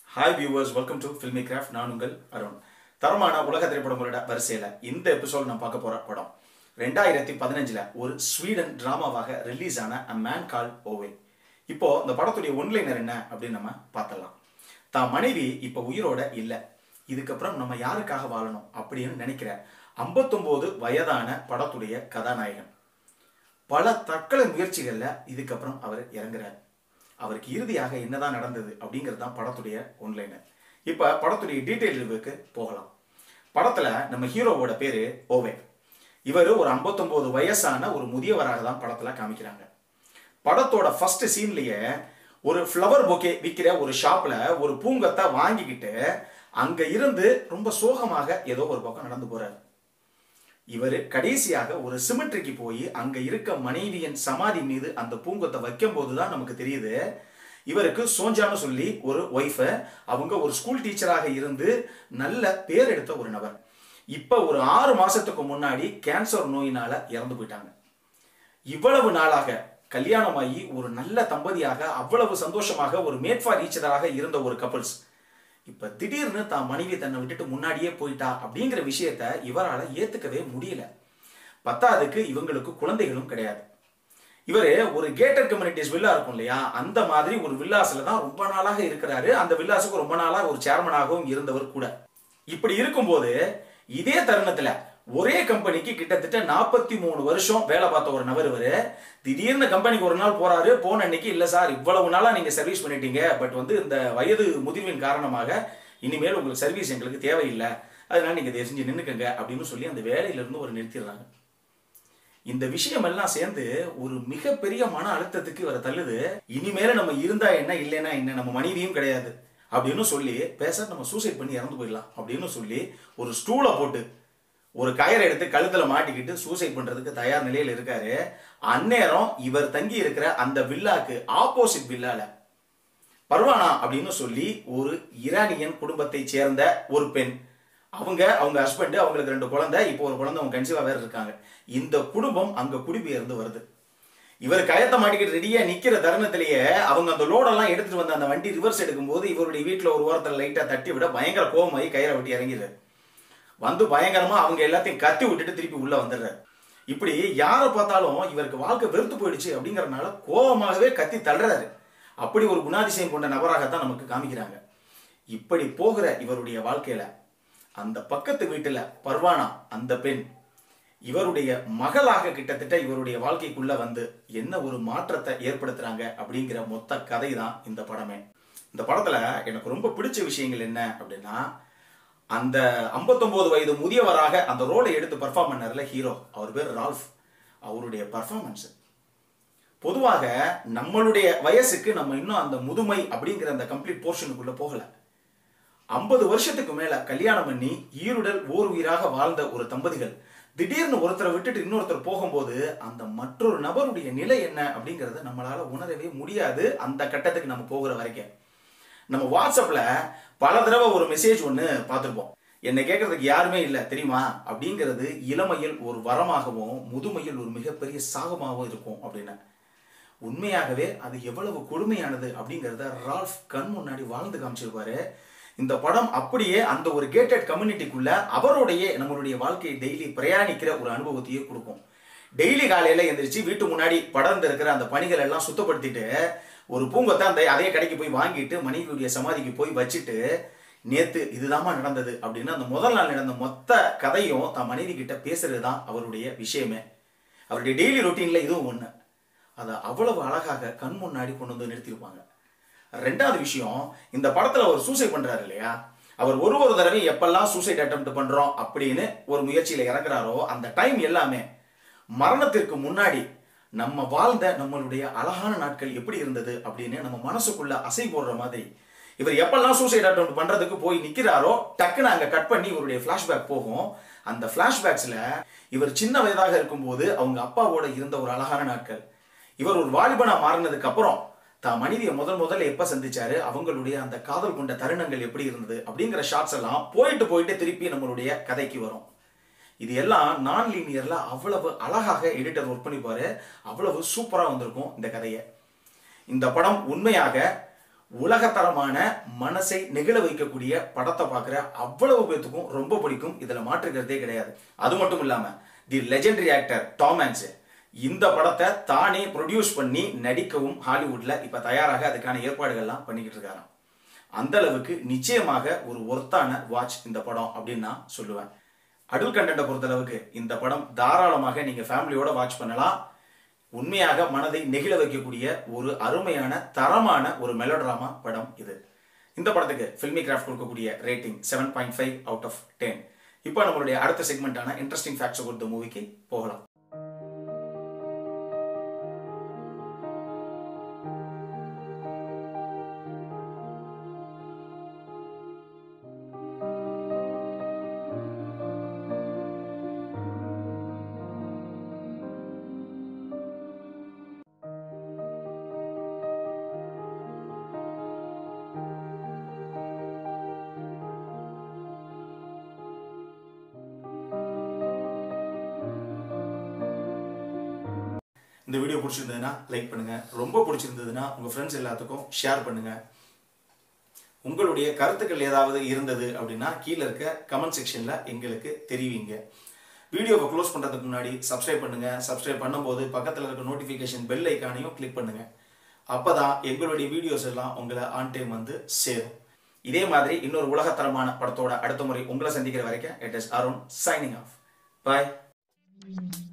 hi viewers welcome to Filmy Craft நான் உங்கள் அருண் தரமான உலக திரைப்படங்களோட வரிசையில் இந்த எபிசோட் நான் பார்க்க போற படம் ரெண்டாயிரத்தி பதினஞ்சுல ஒரு ஸ்வீடன் டிராமாவாக ரிலீஸ் ஆன அ மேன் கால் ஓவே இப்போ இந்த படத்துடைய ஒன்லைனர் என்ன அப்படின்னு நம்ம பார்த்தலாம் தான் மனைவி இப்போ உயிரோட இல்லை இதுக்கப்புறம் நம்ம யாருக்காக வாழணும் அப்படின்னு நினைக்கிற 59 வயதான படத்துடைய கதாநாயகன் பல தற்கொலை முயற்சிகள்ல இதுக்கப்புறம் அவர் இறங்குறார் அவருக்கு இறுதியாக என்னதான் நடந்தது அப்படிங்கிறது தான் படத்துடைய ஒன்லைனர் இப்ப படத்துடைய டீட்டெயில் ரிவ்யூக்கு போகலாம் படத்துல நம்ம ஹீரோவோட பேரு ஓவே இவர் ஒரு 59 வயசான ஒரு முதியவராக தான் படத்துல காமிக்கிறாங்க படத்தோட ஃபர்ஸ்ட் சீன்லயே ஒரு ஃப்ளவர் பொக்கே விற்கிற ஒரு ஷாப்ல ஒரு பூங்கத்தை வாங்கிக்கிட்டு அங்க இருந்து ரொம்ப சோகமாக ஏதோ ஒரு பக்கம் நடந்து போறாரு இவர் கடைசியாக ஒரு சிமெட்ரிக்கு போய் அங்க இருக்க மனைவியின் சமாதி மீது அந்த பூங்கத்தை வைக்கும் போதுதான் நமக்கு தெரியுது இவருக்கு சோஞ்சான்னு சொல்லி ஒரு ஒய்ஃப அவங்க ஒரு ஸ்கூல் டீச்சராக இருந்து நல்ல பேர் எடுத்த ஒரு நபர் இப்ப ஒரு ஆறு மாசத்துக்கு முன்னாடி கேன்சர் நோயினால இறந்து போயிட்டாங்க இவ்வளவு நாளாக கல்யாணமாகி ஒரு நல்ல தம்பதியாக அவ்வளவு சந்தோஷமாக ஒரு மேட் ஃபார் ஈச்சராக இருந்த ஒரு கப்பல்ஸ் இப்ப திடீர்னு தான் மனைவி தன்னை விட்டுட்டு முன்னாடியே போயிட்டா அப்படிங்கிற விஷயத்த இவரால ஏத்துக்கவே முடியல பத்தாவதுக்கு இவங்களுக்கு குழந்தைகளும் கிடையாது இவரு ஒரு கேட்டர் கம்யூனிட்டிஸ் வில்லா இருக்கும் இல்லையா அந்த மாதிரி ஒரு வில்லாஸ்ல தான் ரொம்ப நாளாக இருக்கிறாரு அந்த வில்லாஸுக்கு ரொம்ப நாளா ஒரு சேர்மனாகவும் இருந்தவர் கூட இப்படி இருக்கும்போது இதே தருணத்துல ஒரே கம்பெனிக்கு கிட்டத்தட்ட நாற்பத்தி மூணு வருஷம் வேலை பார்த்த ஒரு நபர் இவரு திடீர்னு கம்பெனிக்கு ஒரு நாள் போறாரு போன அன்னைக்கு இல்ல சார் இவ்வளவு நாளா நீங்க சர்வீஸ் பண்ணிட்டீங்க பட் வந்து இந்த வயது முதிர்வின் காரணமாக இனிமேல் உங்களுக்கு சர்வீஸ் எங்களுக்கு தேவையில்லை அதனால நீங்க தயவு செஞ்சு நின்னுக்கங்க அப்படின்னு சொல்லி அந்த வேலையில இருந்து ஒரு நிறுத்திடுறாங்க இந்த விஷயம் எல்லாம் சேர்ந்து ஒரு மிகப்பெரிய மன அழுத்தத்துக்கு இவரை தள்ளுது இனிமேல நம்ம இருந்தா என்ன இல்லைன்னா என்ன நம்ம மனைவியும் கிடையாது அப்படின்னு சொல்லி பேச நம்ம சூசைட் பண்ணி இறந்து போயிடலாம் அப்படின்னு சொல்லி ஒரு ஸ்டூலை போட்டு ஒரு கயரை எடுத்து கழுத்துல மாட்டிக்கிட்டு சூசைட் பண்றதுக்கு தயார் நிலையில் இருக்காரு அந்நேரம் இவர் தங்கி இருக்கிற அந்த வில்லாக்கு ஆப்போசிட் வில்லால பர்வானா அப்படின்னு சொல்லி ஒரு ஈரானியன் குடும்பத்தை சேர்ந்த ஒரு பெண் அவங்க அவங்க ஹஸ்பண்ட் அவங்களுக்கு ரெண்டு குழந்தை இப்போ ஒரு குழந்தை அவங்க கன்சீவா வேற இருக்காங்க இந்த குடும்பம் அங்க குடிபெயர்ந்து வருது இவர் கயத்தை மாட்டிக்கிட்டு ரெடியா நிக்கிற தருணத்திலேயே அவங்க அந்த லோடெல்லாம் எடுத்துட்டு வந்த அந்த வண்டி ரிவர்ஸ் எடுக்கும்போது இவருடைய வீட்டுல ஒரு ஓரத்தில் லைட்டா தட்டி விட பயங்கர கோவமாயி கயிறை விட்டு இறங்கிடுறாரு வந்து பயங்கரமா அவங்க எல்லாத்தையும் கத்தி விட்டுட்டு திருப்பி உள்ள வந்துடுறாரு இப்படி யாரை பார்த்தாலும் இவருக்கு வாழ்க்கை வெறுத்து போயிடுச்சு அப்படிங்கறதுனால கோபமாகவே கத்தி தள்ளுறாரு அப்படி ஒரு குணாதிசயம் கொண்ட நபராகத்தான் நமக்கு காமிக்கிறாங்க இப்படி போகிற இவருடைய வாழ்க்கையில அந்த பக்கத்து வீட்டுல பர்வானா அந்த பெண் இவருடைய மகளாக கிட்டத்தட்ட இவருடைய வாழ்க்கைக்குள்ள வந்து என்ன ஒரு மாற்றத்தை ஏற்படுத்துறாங்க அப்படிங்கிற மொத்த கதை தான் இந்த படமே இந்த படத்துல எனக்கு ரொம்ப பிடிச்ச விஷயங்கள் என்ன அப்படின்னா அந்த 59 வயது முதியவராக அந்த ரோலை எடுத்து பர்ஃபார்ம் பண்ணார்ல ஹீரோ அவர் பேர் ரால்ஃப் அவருடைய பர்ஃபார்மன்ஸ் பொதுவாக நம்மளுடைய வயசுக்கு நம்ம இன்னும் அந்த முதுமை அப்படிங்கிற அந்த கம்ப்ளீட் போர்ஷனுக்குள்ள போகல ஐம்பது வருஷத்துக்கு மேல கல்யாணம் பண்ணி ஈருடல் ஓர் உயிராக வாழ்ந்த ஒரு தம்பதிகள் திடீர்னு ஒருத்தரை விட்டுட்டு இன்னொருத்தர் போகும்போது அந்த மற்றொரு நபருடைய நிலை என்ன அப்படிங்கறத நம்மளால உணரவே முடியாது அந்த கட்டத்துக்கு நம்ம போகிற வரைக்கும் நம்ம வாட்ஸ்அப்ல பல தடவை ஒரு மெசேஜ் ஒன்று பார்த்துருப்போம் என்னை கேட்கறதுக்கு யாருமே இல்லை தெரியுமா அப்படிங்கிறது இளமையில் ஒரு வரமாகவும் முதுமையில் ஒரு மிகப்பெரிய சாகமாகவும் இருக்கும் அப்படின்னு உண்மையாகவே அது எவ்வளவு கொடுமையானது அப்படிங்கிறத ரால்ஃப் கண் முன்னாடி வாழ்ந்து காமிச்சிருப்பாரு இந்த படம் அப்படியே அந்த ஒரு கேட்டட் கம்யூனிட்டிக்குள்ள அவருடைய நம்மளுடைய வாழ்க்கையை டெய்லி பிரயாணிக்கிற ஒரு அனுபவத்தையே கொடுக்கும் டெய்லி காலையில எந்திரிச்சு வீட்டு முன்னாடி படர்ந்து இருக்கிற அந்த பணிகள் எல்லாம் சுத்தப்படுத்திட்டு ஒரு பூங்கத்தை அந்த அதே கடைக்கு போய் வாங்கிட்டு மனைவியுடைய சமாதிக்கு போய் வச்சுட்டு நேத்து இதுதாம்மா நடந்தது அப்படின்னு அந்த முதல் நாள் நடந்த மொத்த கதையும் தன் மனைவி கிட்ட பேசுறது தான் அவருடைய விஷயமே அவருடைய டெய்லி ரொட்டீன்ல இதுவும் ஒண்ணு அதை அவ்வளவு அழகாக கண் முன்னாடி கொண்டு வந்து நிறுத்தியிருப்பாங்க ரெண்டாவது விஷயம் இந்த படத்துல அவர் சூசைட் பண்றாரு இல்லையா அவர் ஒரு ஒரு தடவை எப்பெல்லாம் சூசைட் அட்டம் பண்றோம் அப்படின்னு ஒரு முயற்சியில இறங்குறாரோ அந்த டைம் எல்லாமே மரணத்திற்கு முன்னாடி நம்ம வாழ்ந்த நம்மளுடைய அழகான நாட்கள் எப்படி இருந்தது அப்படின்னு நம்ம மனசுக்குள்ள அசை போடுற மாதிரி இவர் எப்பெல்லாம் சூசைட் அட்டம் பண்றதுக்கு போய் நிக்கிறாரோ டக்குன்னு அங்க கட் பண்ணி இவருடைய பிளாஷ்பேக் போகும் அந்த பிளாஷ்பேக்ஸ்ல இவர் சின்ன வயதாக இருக்கும்போது அவங்க அப்பாவோட இருந்த ஒரு அழகான நாட்கள் இவர் ஒரு வாலிபனா மாறினதுக்கு அப்புறம் தான் மனைவியை முதல் முதல்ல எப்ப சந்திச்சாரு அவங்களுடைய அந்த காதல் கொண்ட தருணங்கள் எப்படி இருந்தது அப்படிங்கிற ஷார்ட்ஸ் எல்லாம் போயிட்டு போயிட்டு திருப்பி நம்மளுடைய கதைக்கு வரும் இது எல்லாம் நான் லீனியர்ல அவ்வளவு அழகாக எடிட்டர் ஒர்க் பண்ணிப்பாரு அவ்வளவு சூப்பரா வந்திருக்கும் இந்த கதையை இந்த படம் உண்மையாக உலகத்தரமான மனசை நெகிழ வைக்கக்கூடிய படத்தை பார்க்குற அவ்வளவு பேத்துக்கும் ரொம்ப பிடிக்கும் இதுல மாற்றுக்கிறதே கிடையாது அது மட்டும் இல்லாம the legendary actor Tom Hanks இந்த படத்தை தானே ப்ரொடியூஸ் பண்ணி நடிக்கவும் ஹாலிவுட்ல இப்ப தயாராக அதுக்கான ஏற்பாடுகள்லாம் பண்ணிக்கிட்டு இருக்காராம் அந்த அளவுக்கு நிச்சயமாக ஒரு ஒர்த்தான வாட்ச் இந்த படம் அப்படின்னு நான் சொல்லுவேன் அடல் கண்டென்ட்டை பொறுத்தளவுக்கு இந்த படம் தாராளமாக நீங்க ஃபேமிலியோட வாட்ச் பண்ணலாம் உண்மையாக மனதை நெகிழ வைக்கக்கூடிய ஒரு அருமையான தரமான ஒரு மெலோட்ராமா படம் இது இந்த படத்துக்கு ஃபில்மி கிராஃப்ட் கொடுக்கக்கூடிய rating seven point five out of ten இப்போ நம்மளுடைய அடுத்த செக்மெண்ட்டான இன்ட்ரெஸ்டிங் ஃபேக்ட்ஸ் கொடுத்த மூவிக்கு போகலாம் இந்த வீடியோ பிடிச்சிருந்ததுன்னா லைக் பண்ணுங்க ரொம்ப பிடிச்சிருந்ததுன்னா உங்க ஃப்ரெண்ட்ஸ் எல்லாத்துக்கும் ஷேர் பண்ணுங்க உங்களுடைய கருத்துக்கள் ஏதாவது இருந்தது அப்படின்னா கீழே இருக்க கமெண்ட் செக்ஷன்ல எங்களுக்கு தெரிவிங்க வீடியோவை க்ளோஸ் பண்றதுக்கு முன்னாடி சப்ஸ்கிரைப் பண்ணுங்க சப்ஸ்கிரைப் பண்ணும்போது பக்கத்தில் இருக்க நோட்டிஃபிகேஷன் பெல் ஐக்கானையும் கிளிக் பண்ணுங்க அப்பதான் எங்களுடைய வீடியோஸ் எல்லாம் உங்களை ஆன் டைம் வந்து சேரும் இதே மாதிரி இன்னொரு உலகத்தரமான படத்தோட அடுத்த முறை உங்களை சந்திக்கிற வரைக்கும் it is Arun signing off bye